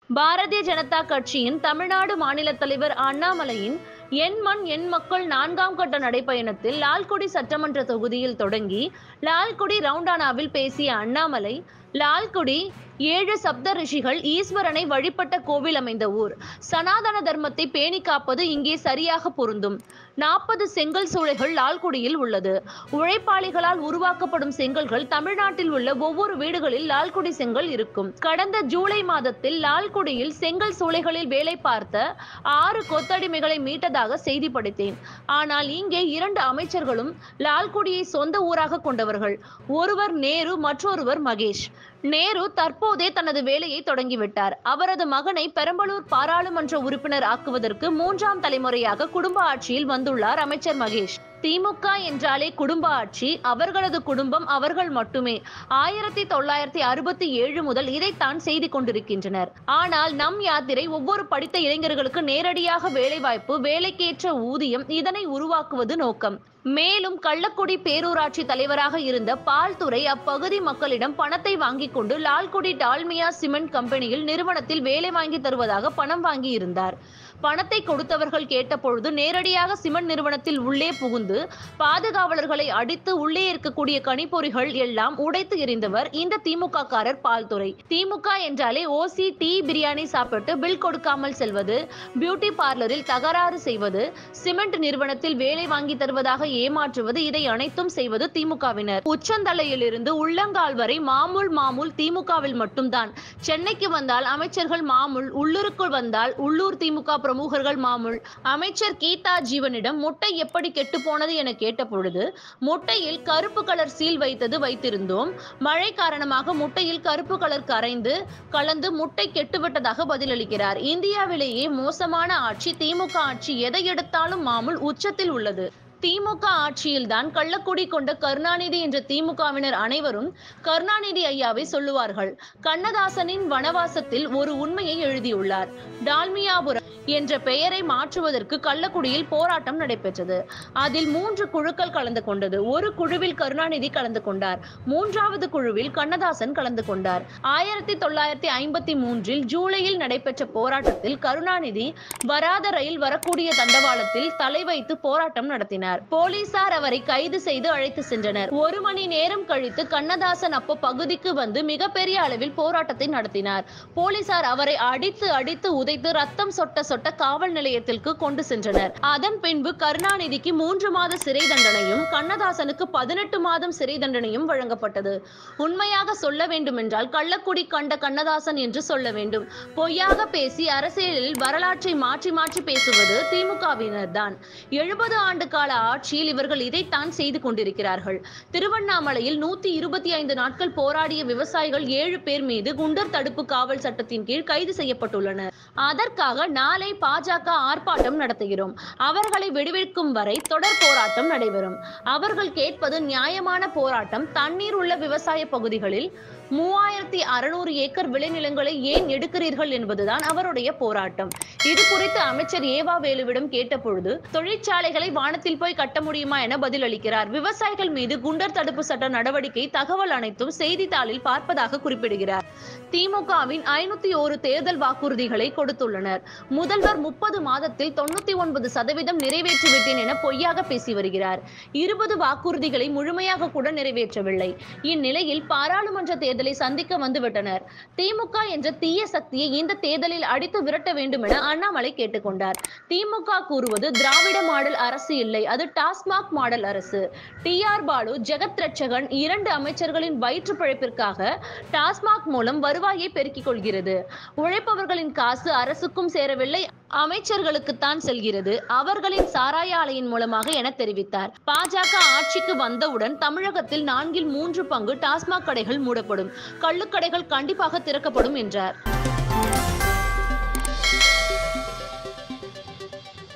பாரதிய ஜனதா கட்சியின் தமிழ்நாடு மாநில தலைவர் அண்ணாமலையின் என் மண் என் மக்கள் நான்காம் கட்ட நடைப்பயணத்தில் லால்குடி சட்டமன்ற தொகுதியில் தொடங்கி லால்குடி ரவுண்டானாவில் பேசிய அண்ணாமலை லால்குடி ஏழு சப்த ரிஷிகள் ஈஸ்வரனை வழிபட்ட கோவில் அமைந்த ஊர் சனாதன தர்மத்தை பேணி காப்பது இங்கே சரியாக பொருந்தும் நாற்பது செங்கல் சூளைகள் லால்குடியில் உள்ளது உழைப்பாளிகளால் உருவாக்கப்படும் செங்கல்கள் தமிழ்நாட்டில் உள்ள ஒவ்வொரு வீடுகளில் லால்குடி செங்கல் இருக்கும் கடந்த ஜூலை மாதத்தில் லால்குடியில் செங்கல் சூளைகளில் வேலை பார்த்த ஆறு கொத்தடிமைகளை மீட்டதாக செய்தி படித்தேன் ஆனால் இங்கே இரண்டு அமைச்சர்களும் லால்குடியை சொந்த ஊராக கொண்டவர்கள் ஒருவர் நேரு மற்றொருவர் மகேஷ் நேரு தற்போதே தனது வேலையை தொடங்கிவிட்டார் அவரது மகனை பெரம்பலூர் பாராளுமன்ற உறுப்பினர் ஆக்குவதற்கு மூன்றாம் தலைமுறையாக குடும்ப ஆட்சியில் வந்துள்ளார் அமைச்சர் மகேஷ் திமுக என்றாலே குடும்ப ஆட்சி அவர்களது குடும்பம் அவர்கள் மட்டுமே ஆயிரத்தி தொள்ளாயிரத்தி அறுபத்தி ஏழு முதல் இதைத்தான் செய்து கொண்டிருக்கின்றனர் ஆனால் நம் யாத்திரை ஒவ்வொரு படித்த இளைஞர்களுக்கு நேரடியாக வேலைவாய்ப்பு வேலைக்கேற்ற ஊதியம் இதனை உருவாக்குவது நோக்கம் மேலும் கள்ளக்குடி பேரூராட்சி தலைவராக இருந்த பால்துறை அப்பகுதி மக்களிடம் பணத்தை வாங்கிக் கொண்டு லால்குடி டால்மியா சிமெண்ட் கம்பெனியில் நிறுவனத்தில் வேலை வாங்கி தருவதாக பணம் வாங்கி இருந்தார் பணத்தை கொடுத்தவர்கள் கேட்டபொழுது நேரடியாக சிமெண்ட் நிறுவனத்தில் உள்ளே புகுந்து பாதுகாவலர்களை அடித்து உள்ளே இருக்கக்கூடிய கணிப்பொறிகள் எல்லாம் உடைத்து எறிந்தவர் இந்த திமுக காரர் பால்துறை திமுக என்றாலே ஓசி டீ பிரியாணி சாப்பிட்டு பில் கொடுக்காமல் செல்வது பியூட்டி பார்லரில் தகராறு செய்வது சிமெண்ட் நிறுவனத்தில் வேலை வாங்கி தருவதாக ஏமாற்றுவது இதை அனைத்தும் செய்வது திமுகவினர் உச்சந்தலையிலிருந்து உள்ளங்கால் வரை மாமூல் மாமூல் திமுகவில் மட்டும்தான் சென்னைக்கு வந்தால் அமைச்சர்கள் மாமூல் உள்ளூருக்குள் வந்தால் உள்ளூர் திமுக பிரமுகர்கள் மாமூல் அமைச்சர் கீதா ஜீவனிடம் முட்டை எப்படி கெட்டு போனது என கேட்ட பொழுது முட்டையில் கருப்பு கலர் சீல் வைத்தது வைத்திருந்தோம் மழை காரணமாக முட்டையில் கருப்பு கலர் கரைந்து கலந்து முட்டை கெட்டுவிட்டதாக பதிலளிக்கிறார் இந்தியாவிலேயே மோசமான ஆட்சி திமுக ஆட்சி எதை எடுத்தாலும் மாமூல் உச்சத்தில் உள்ளது திமுக ஆட்சியில்தான் கள்ளக்குடி கொண்ட கருணாநிதி என்ற திமுகவினர் அனைவரும் கருணாநிதி ஐயாவை சொல்லுவார்கள் கண்ணதாசனின் வனவாசத்தில் ஒரு உண்மையை எழுதியுள்ளார் டால்மியாபுரம் என்ற பெயரை மாற்றுவதற்கு கள்ளக்குடியில் போராட்டம் நடைபெற்றது அதில் மூன்று குழுக்கள் கலந்து கொண்டது ஒரு குழுவில் கருணாநிதி கலந்து கொண்டார் மூன்றாவது குழுவில் கண்ணதாசன் கலந்து கொண்டார் ஆயிரத்தி தொள்ளாயிரத்தி ஐம்பத்தி மூன்றில் ஜூலையில் நடைபெற்ற போராட்டத்தில் கருணாநிதி வராத ரயில் வரக்கூடிய தண்டவாளத்தில் தலை வைத்து போராட்டம் நடத்தினார் போலீசார் அவரை கைது செய்து அழைத்து சென்றனர் ஒரு மணி நேரம் கழித்து கண்ணதாசன் அப்போ பகுதிக்கு வந்து மிகப்பெரிய அளவில் போராட்டத்தை நடத்தினார் போலீசார் அவரை அடித்து அடித்து உதைத்து ரத்தம் சொட்ட சொட்ட காவல் நிலையத்திற்கு கொண்டு சென்றனர் அதன் பின்பு கருணாநிதிக்கு மூன்று மாத சிறை தண்டனையும் கண்ணதாசனுக்கு பதினெட்டு மாதம் சிறை தண்டனையும் வழங்கப்பட்டது உண்மையாக சொல்ல வேண்டுமென்றால் கள்ளக்குடி கண்ட கண்ணதாசன் என்று சொல்ல வேண்டும் பொய்யாக பேசி அரசியலில் வரலாற்றை மாற்றி மாற்றி பேசுவது திமுகவினர் தான் எழுபது ஆண்டு கால ஆட்சியில் இவர்கள் இதைத்தான் செய்து கொண்டிருக்கிறார்கள் திருவண்ணாமலையில் நூத்தி இருபத்தி ஐந்து நாட்கள் போராடிய விவசாயிகள் ஏழு பேர் மீது குண்டர் தடுப்பு காவல் சட்டத்தின் கீழ் கைது செய்யப்பட்டுள்ளனர் அதற்காக நாளை பாஜக ஆர்ப்பாட்டம் நடத்துகிறோம் அவர்களை விடுவிக்கும் வரை தொடர் போராட்டம் நடைபெறும் அவர்கள் கேட்பது நியாயமான போராட்டம் தண்ணீர் உள்ள விவசாய பகுதிகளில் மூவாயிரத்தி அறுநூறு ஏக்கர் விளைநிலங்களை ஏன் எடுக்கிறீர்கள் என்பதுதான் அவருடைய போராட்டம் இது குறித்து அமைச்சர் ஏவா வேலுவிடம் கேட்டபொழுது தொழிற்சாலைகளை வானத்தில் போய் கட்ட முடியுமா என பதிலளிக்கிறார் விவசாயிகள் மீது குண்டர் தடுப்பு சட்ட நடவடிக்கை தகவல் அனைத்தும் செய்தித்தாளில் பார்ப்பதாக குறிப்பிடுகிறார் திமுகவின் ஐநூத்தி ஒரு தேர்தல் வாக்குறுதிகளை கொடுத்துள்ளனர் முதல்வர் முப்பது மாதத்தில் தொண்ணூத்தி ஒன்பது சதவீதம் நிறைவேற்றிவிட்டேன் என பொய்யாக பேசி வருகிறார் இருபது வாக்குறுதிகளை முழுமையாக கூட நிறைவேற்றவில்லை இந்நிலையில் பாராளுமன்ற தேர்தலை சந்திக்க வந்துவிட்டனர் திமுக என்ற தீய சக்தியை இந்த தேர்தலில் அடித்து விரட்ட வேண்டும் என அண்ணாமலை கேட்டுக்கொண்டார் திமுக கூறுவது திராவிட மாடல் அரசு இல்லை அது டாஸ்மாக் மாடல் அரசு டி ஆர் பாலு ஜெகத் ரட்சகன் இரண்டு அமைச்சர்களின் வயிற்று பிழைப்பிற்காக டாஸ்மாக் மூலம் வருவாயை பெருக்கிக் கொள்கிறது உழைப்பவர்களின் காசு அரசுக்கும் சேரவில்லை அமைச்சர்களுக்குத்தான் செல்கிறது அவர்களின் சாராய ஆலையின் மூலமாக என தெரிவித்தார் பாஜக ஆட்சிக்கு வந்தவுடன் தமிழகத்தில் நான்கில் மூன்று பங்கு டாஸ்மாக் கடைகள் மூடப்படும் கள்ளுக்கடைகள் கண்டிப்பாக திறக்கப்படும் என்றார்